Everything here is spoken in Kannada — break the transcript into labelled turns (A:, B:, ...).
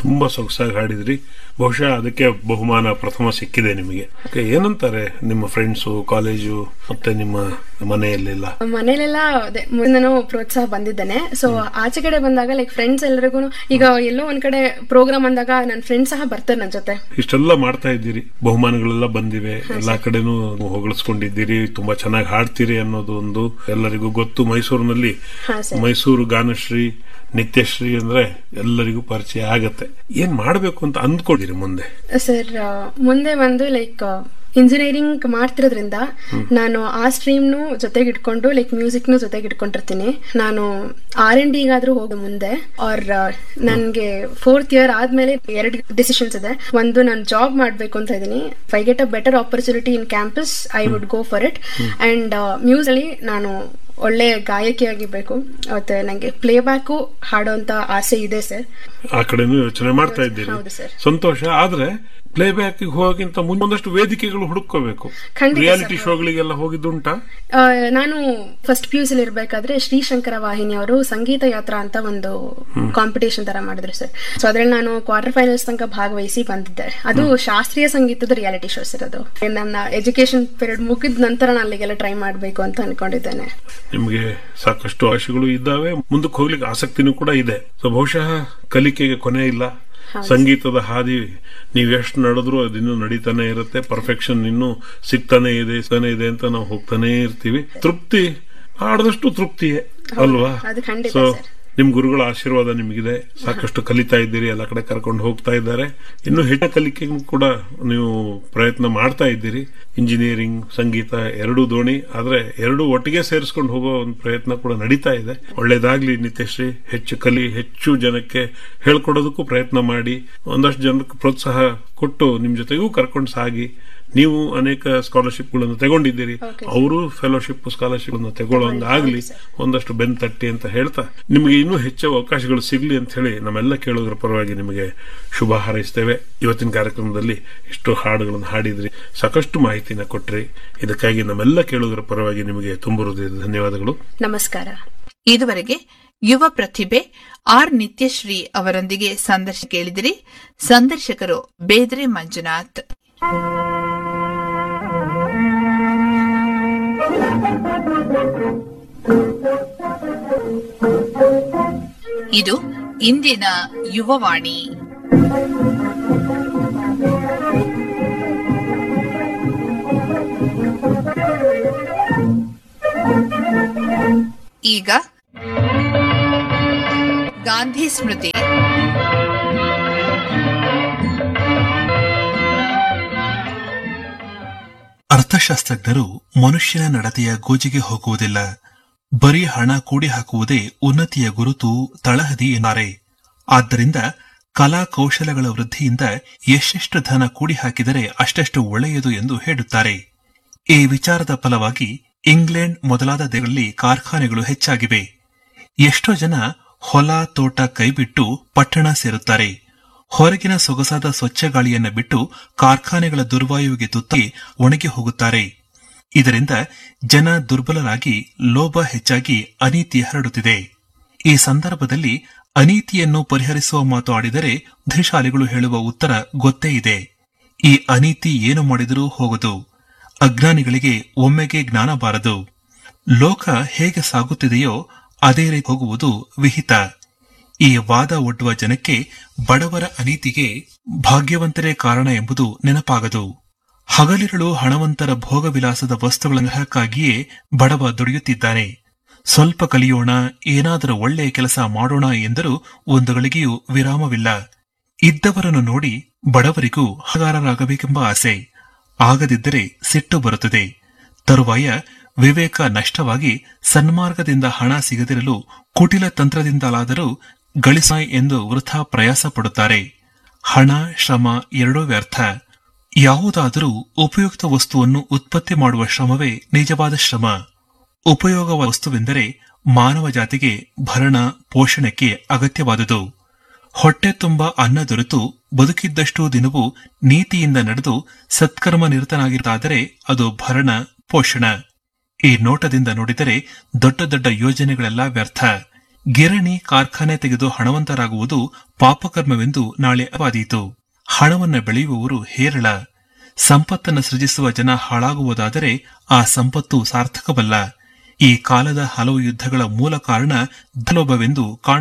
A: ತುಂಬಾ ಸೊಗಸಾಗಿ ಹಾಡಿದ್ರಿ ಬಹುಶಃ ಅದಕ್ಕೆ ಬಹುಮಾನ ಪ್ರಥಮ ಸಿಕ್ಕಿದೆ ನಿಮಗೆ Okay, ಏನಂತಾರೆ ನಿಮ್ಮ ಫ್ರೆಂಡ್ಸು ಕಾಲೇಜು ಮತ್ತೆ ನಿಮ್ಮ ಮನೆಯಲ್ಲೆಲ್ಲ
B: ಮನೇಲೆಲ್ಲ ಅದೇ ಮುಂದೆನೂ ಪ್ರೋತ್ಸಾಹ ಬಂದಿದ್ದೇನೆ ಸೊ ಆಚೆ ಕಡೆ ಬಂದಾಗ ಲೈಕ್ ಫ್ರೆಂಡ್ಸ್ ಎಲ್ಲರಿಗೂ ಈಗ ಎಲ್ಲೋ ಒಂದ್ ಕಡೆ ಪ್ರೋಗ್ರಾಮ್ ಅಂದಾಗ ನನ್ನ ಫ್ರೆಂಡ್ಸ್ ಸಹ ಬರ್ತಾರೆ ನನ್ನ ಜೊತೆ
A: ಇಷ್ಟೆಲ್ಲ ಮಾಡ್ತಾ ಇದ್ದೀರಿ ಬಹುಮಾನಗಳೆಲ್ಲ ಬಂದಿವೆ ಎಲ್ಲಾ ಕಡೆನೂ ಹೊಗಳಿಸ್ಕೊಂಡಿದ್ದೀರಿ ತುಂಬಾ ಚೆನ್ನಾಗಿ ಹಾಡ್ತೀರಿ ಅನ್ನೋದು ಒಂದು ಎಲ್ಲರಿಗೂ ಗೊತ್ತು ಮೈಸೂರಿನಲ್ಲಿ
B: ಹಾ ಸರ್
A: ಮೈಸೂರು ಗಾನಶ್ರೀ ನಿತ್ಯಶ್ರೀ ಅಂದ್ರೆ ಎಲ್ಲರಿಗೂ ಪರಿಚಯ ಆಗತ್ತೆ ಏನ್ ಮಾಡ್ಬೇಕು ಅಂತ ಅಂದ್ಕೊಂಡಿರಿ ಮುಂದೆ
B: ಸರ್ ಮುಂದೆ ಒಂದು ಲೈಕ್ ಇಂಜಿನಿಯರಿಂಗ್ ಮಾಡ್ತಿರೋದ್ರಿಂದ ನಾನು ಆ ಸ್ಟ್ರೀಮ್ನು ಜೊತೆಗೆ ಇಟ್ಕೊಂಡು ಲೈಕ್ ಮ್ಯೂಸಿಕ್ನು ಜೊತೆಗೆ ಇಟ್ಕೊಂಡಿರ್ತೀನಿ ನಾನು ಆರ್ ಎನ್ ಡಿಗಾದ್ರೂ ಹೋಗಿ ಮುಂದೆ ಆರ್ ನನ್ಗೆ ಫೋರ್ತ್ ಇಯರ್ ಆದ್ಮೇಲೆ ಎರಡು ಡಿಸಿಷನ್ಸ್ ಇದೆ ಒಂದು ನಾನು ಜಾಬ್ ಮಾಡ್ಬೇಕು ಅಂತ ಇದ್ದೀನಿ I get a better opportunity in campus I would go for it and ಮ್ಯೂಸ್ ಅಲ್ಲಿ ನಾನು ಒಳ್ಳೆ ಗಾಯಕಿಯಾಗಿರ್ಬೇಕು ಮತ್ತೆ ನಂಗೆ ಪ್ಲೇ ಬ್ಯಾಕು ಹಾಡೋಂತ ಆಸೆ ಇದೆ ಸರ್
A: ಆ ಕಡೆನೂ ಯೋಚನೆ ಮಾಡ್ತಾ ಇದ್ದೀರಿ
B: ಹೌದು ಸರ್
A: ಸಂತೋಷ ಆದ್ರೆ ಪ್ಲೇ ಬ್ಯಾಕ್ ಹೋಗಿಂತ ಮುಂದೆ ಒಂದಷ್ಟು ವೇದಿಕೆಗಳು ಹುಡುಕೋಬೇಕು
B: ಖಂಡಿತ
A: ರಿಯಾಲಿಟಿ ಶೋಗಳಿಗೆಲ್ಲ ಹೋಗಿದ್ದುಂಟಾ
B: ಆ, ನಾನು ಫಸ್ಟ್ ಪಿ ಯು ಸಿಲಿ ಇರ್ಬೇಕಾದ್ರೆ ಶ್ರೀಶಂಕರ ವಾಹಿನಿ ಅವರು ಸಂಗೀತ ಯಾತ್ರಾ ಅಂತ ಒಂದು ಕಾಂಪಿಟೇಷನ್ ತರ ಮಾಡಿದ್ರು ಸರ್ ಸೊ ಅದ್ರಲ್ಲಿ ನಾನು ಕ್ವಾರ್ಟರ್ ಫೈನಲ್ಸ್ ತನಕ ಭಾಗವಹಿಸಿ ಬಂದಿದ್ದೆ ಅದು ಶಾಸ್ತ್ರೀಯ ಸಂಗೀತದ ರಿಯಾಲಿಟಿ ಶೋಸ್ ಇರೋದು ನನ್ನ ಎಜುಕೇಶನ್ ಪೀರಿಯಡ್ ಮುಗಿದ ನಂತರ ನಾನು ಅಲ್ಲಿಗೆಲ್ಲ ಟ್ರೈ ಮಾಡಬೇಕು ಅಂತ ಅನ್ಕೊಂಡಿದ್ದೇನೆ
A: ನಿಮಗೆ ಸಾಕಷ್ಟು ಆಶೆಗಳು ಇದ್ದಾವೆ ಮುಂದಕ್ಕೆ ಹೋಗ್ಲಿಕ್ಕೆ ಆಸಕ್ತಿನೂ ಕೂಡ ಇದೆ ಸೊ ಬಹುಶಃ ಕಲಿಕೆಗೆ ಕೊನೆ ಇಲ್ಲ ಸಂಗೀತದ ಹಾದಿ ನೀವು ಎಷ್ಟು ನಡೆದ್ರು ಅದಿನ್ನೂ ನಡೀತಾನೆ ಇರುತ್ತೆ ಪರ್ಫೆಕ್ಷನ್ ಇನ್ನೂ ಸಿಗ್ತಾನೆ ಇದೆ ಸಿಗ್ತಾನೆ ಇದೆ ಅಂತ ನಾವು ಹೋಗ್ತಾನೆ ಇರ್ತೀವಿ ತೃಪ್ತಿ ಆಡದಷ್ಟು ತೃಪ್ತಿಯೇ ಅಲ್ವಾ
B: ಅದು ಖಂಡಿತ
A: ಸೊ
B: ಸರ್
A: ನಿಮ್ ಗುರುಗಳ ಆಶೀರ್ವಾದ ನಿಮಗಿದೆ ಸಾಕಷ್ಟು ಕಲಿತಾ ಇದ್ದೀರಿ ಎಲ್ಲ ಕಡೆ ಕರ್ಕೊಂಡು ಹೋಗ್ತಾ ಇದ್ದಾರೆ ಇನ್ನು ಹೆಚ್ಚಿನ ಕಲಿಕೆಗೂ ಕೂಡ ನೀವು ಪ್ರಯತ್ನ ಮಾಡ್ತಾ ಇದ್ದೀರಿ ಇಂಜಿನಿಯರಿಂಗ್ ಸಂಗೀತ ಎರಡೂ ದೋಣಿ ಆದ್ರೆ ಎರಡೂ ಒಟ್ಟಿಗೆ ಸೇರಿಸ್ಕೊಂಡು ಹೋಗೋ ಒಂದು ಪ್ರಯತ್ನ ಕೂಡ ನಡೀತಾ ಇದೆ ಒಳ್ಳೇದಾಗ್ಲಿ ನಿತ್ಯಶ್ರೀ ಹೆಚ್ಚು ಕಲಿ ಹೆಚ್ಚು ಜನಕ್ಕೆ ಹೇಳ್ಕೊಡೋದಕ್ಕೂ ಪ್ರಯತ್ನ ಮಾಡಿ ಒಂದಷ್ಟು ಜನಕ್ಕೆ ಪ್ರೋತ್ಸಾಹ ಕೊಟ್ಟು ನಿಮ್ ಜೊತೆಗೂ ಕರ್ಕೊಂಡು ಸಾಗಿ ನೀವು ಅನೇಕ ಸ್ಕಾಲರ್ಶಿಪ್ಗಳನ್ನು ತಗೊಂಡಿದ್ದೀರಿ ಅವರು ಫೆಲೋಶಿಪ್ ಸ್ಕಾಲರ್ಶಿಪ್ ಅನ್ನು ತಗೊಳ್ಳೋಂಗಾಗ್ಲಿ ಒಂದಷ್ಟು ಬೆನ್ ತಟ್ಟಿ ಅಂತ ಹೇಳ್ತಾ ನಿಮಗೆ ಇನ್ನೂ ಹೆಚ್ಚು ಅವಕಾಶಗಳು ಸಿಗ್ಲಿ ಅಂತ ಹೇಳಿ ನಮ್ಮೆಲ್ಲ ಕೇಳೋದ್ರ ಪರವಾಗಿ ನಿಮಗೆ ಶುಭ ಹಾರೈಸ್ತೇವೆ ಇವತ್ತಿನ ಕಾರ್ಯಕ್ರಮದಲ್ಲಿ ಇಷ್ಟು ಹಾಡುಗಳನ್ನು ಹಾಡಿದ್ರಿ ಸಾಕಷ್ಟು ಮಾಹಿತಿನ ಕೊಟ್ರಿ ಇದಕ್ಕಾಗಿ ನಮ್ಮೆಲ್ಲ ಕೇಳೋದ್ರ ಪರವಾಗಿ ನಿಮಗೆ ತುಂಬ ಹೃದಯದ ಧನ್ಯವಾದಗಳು
B: ನಮಸ್ಕಾರ
C: ಇದುವರೆಗೆ ಯುವ ಪ್ರತಿಭೆ ಆರ್ ನಿತ್ಯಶ್ರೀ ಅವರೊಂದಿಗೆ ಸಂದರ್ಶನ ಕೇಳಿದಿರಿ ಸಂದರ್ಶಕರು ಬೇದ್ರೆ ಮಂಜುನಾಥ್ ಇದು ಇಂದಿನ ಯುವವಾಣಿ ಈಗ ಗಾಂಧಿ ಸ್ಮೃತಿ
D: ಅರ್ಥಶಾಸ್ತ್ರಜ್ಞರು ಮನುಷ್ಯನ ನಡತೆಯ ಗೋಜಿಗೆ ಹೋಗುವುದಿಲ್ಲ ಬರೀ ಹಣ ಕೂಡಿ ಹಾಕುವುದೇ ಉನ್ನತಿಯ ಗುರುತು ತಳಹದಿ ಎನ್ನುತ್ತಾರೆ ಆದ್ದರಿಂದ ಕಲಾ ಕೌಶಲಗಳ ವೃದ್ಧಿಯಿಂದ ಎಷ್ಟೆಷ್ಟು ಧನ ಕೂಡಿ ಹಾಕಿದರೆ ಅಷ್ಟೆಷ್ಟು ಒಳ್ಳೆಯದು ಎಂದು ಹೇಳುತ್ತಾರೆ ಈ ವಿಚಾರದ ಫಲವಾಗಿ ಇಂಗ್ಲೆಂಡ್ ಮೊದಲಾದ ದೇಶಗಳಲ್ಲಿ ಕಾರ್ಖಾನೆಗಳು ಹೆಚ್ಚಾಗಿವೆ ಎಷ್ಟೋ ಜನ ಹೊಲ ತೋಟ ಕೈಬಿಟ್ಟು ಪಟ್ಟಣ ಸೇರುತ್ತಾರೆ ಹೊರಗಿನ ಸೊಗಸಾದ ಸ್ವಚ್ಛ ಗಾಳಿಯನ್ನ ಬಿಟ್ಟು ಕಾರ್ಖಾನೆಗಳ ದುರ್ವಾಯುವಿಗೆ ತುತ್ತಾಗಿ ಒಣಗಿ ಹೋಗುತ್ತಾರೆ ಇದರಿಂದ ಜನ ದುರ್ಬಲರಾಗಿ ಲೋಭ ಹೆಚ್ಚಾಗಿ ಅನೀತಿ ಹರಡುತ್ತಿದೆ ಈ ಸಂದರ್ಭದಲ್ಲಿ ಅನೀತಿಯನ್ನು ಪರಿಹರಿಸುವ ಮಾತು ಆಡಿದರೆ ಬುದ್ಧಿಶಾಲಿಗಳು ಹೇಳುವ ಉತ್ತರ ಗೊತ್ತೇ ಇದೆ ಈ ಅನೀತಿ ಏನು ಮಾಡಿದರೂ ಹೋಗದು ಅಜ್ಞಾನಿಗಳಿಗೆ ಒಮ್ಮೆಗೆ ಜ್ಞಾನ ಬಾರದು ಲೋಕ ಹೇಗೆ ಸಾಗುತ್ತಿದೆಯೋ ಅದೇ ರೀತಿ ಹೋಗುವುದು ವಿಹಿತ ಈ ವಾದ ಒಡ್ಡುವ ಜನಕ್ಕೆ ಬಡವರ ಅನೀತಿಗೆ ಭಾಗ್ಯವಂತರೇ ಕಾರಣ ಎಂಬುದು ನೆನಪಾಗದು ಹಗಲಿರುಳು ಹಣವಂತರ ಭೋಗವಿಲಾಸದ ವಸ್ತುಗಳ ಸಂಗ್ರಹಕ್ಕಾಗಿಯೇ ಬಡವ ದುಡಿಯುತ್ತಿದ್ದಾನೆ ಸ್ವಲ್ಪ ಕಲಿಯೋಣ ಏನಾದರೂ ಒಳ್ಳೆಯ ಕೆಲಸ ಮಾಡೋಣ ಎಂದರೂ ಒಂದು ಗಳಿಗೆಯೂ ವಿರಾಮವಿಲ್ಲ ಇದ್ದವರನ್ನು ನೋಡಿ ಬಡವರಿಗೂ ಹಗಾರರಾಗಬೇಕೆಂಬ ಆಸೆ ಆಗದಿದ್ದರೆ ಸಿಟ್ಟು ಬರುತ್ತದೆ ತರುವಾಯ ವಿವೇಕ ನಷ್ಟವಾಗಿ ಸನ್ಮಾರ್ಗದಿಂದ ಹಣ ಸಿಗದಿರಲು ಕುಟಿಲ ತಂತ್ರದಿಂದಲಾದರೂ ಗಳಿಸ ಎಂದು ವೃಥಾ ಪ್ರಯಾಸ ಪಡುತ್ತಾರೆ ಹಣ ಶ್ರಮ ಎರಡೂ ವ್ಯರ್ಥ ಯಾವುದಾದರೂ ಉಪಯುಕ್ತ ವಸ್ತುವನ್ನು ಉತ್ಪತ್ತಿ ಮಾಡುವ ಶ್ರಮವೇ ನಿಜವಾದ ಶ್ರಮ ಉಪಯೋಗ ವಸ್ತುವೆಂದರೆ ಮಾನವ ಜಾತಿಗೆ ಭರಣ ಪೋಷಣಕ್ಕೆ ಅಗತ್ಯವಾದುದು ಹೊಟ್ಟೆ ತುಂಬ ಅನ್ನ ದೊರೆತು ಬದುಕಿದ್ದಷ್ಟು ದಿನವೂ ನೀತಿಯಿಂದ ನಡೆದು ಸತ್ಕರ್ಮ ನಿರತನಾಗಿದ್ದಾದರೆ ಅದು ಭರಣ ಪೋಷಣ ಈ ನೋಟದಿಂದ ನೋಡಿದರೆ ದೊಡ್ಡ ದೊಡ್ಡ ಯೋಜನೆಗಳೆಲ್ಲ ವ್ಯರ್ಥ ಗಿರಣಿ ಕಾರ್ಖಾನೆ ತೆಗೆದು ಹಣವಂತರಾಗುವುದು ಪಾಪಕರ್ಮವೆಂದು ನಾಳೆ ಅವಾದೀತು ಹಣವನ್ನ ಬೆಳೆಯುವವರು ಹೇರಳ ಸಂಪತ್ತನ್ನು ಸೃಜಿಸುವ ಜನ ಹಾಳಾಗುವುದಾದರೆ ಆ ಸಂಪತ್ತು ಸಾರ್ಥಕವಲ್ಲ ಈ ಕಾಲದ ಹಲವು ಯುದ್ಧಗಳ ಮೂಲ ಕಾರಣ ಧಲೋಭವೆಂದು ಕಾಣ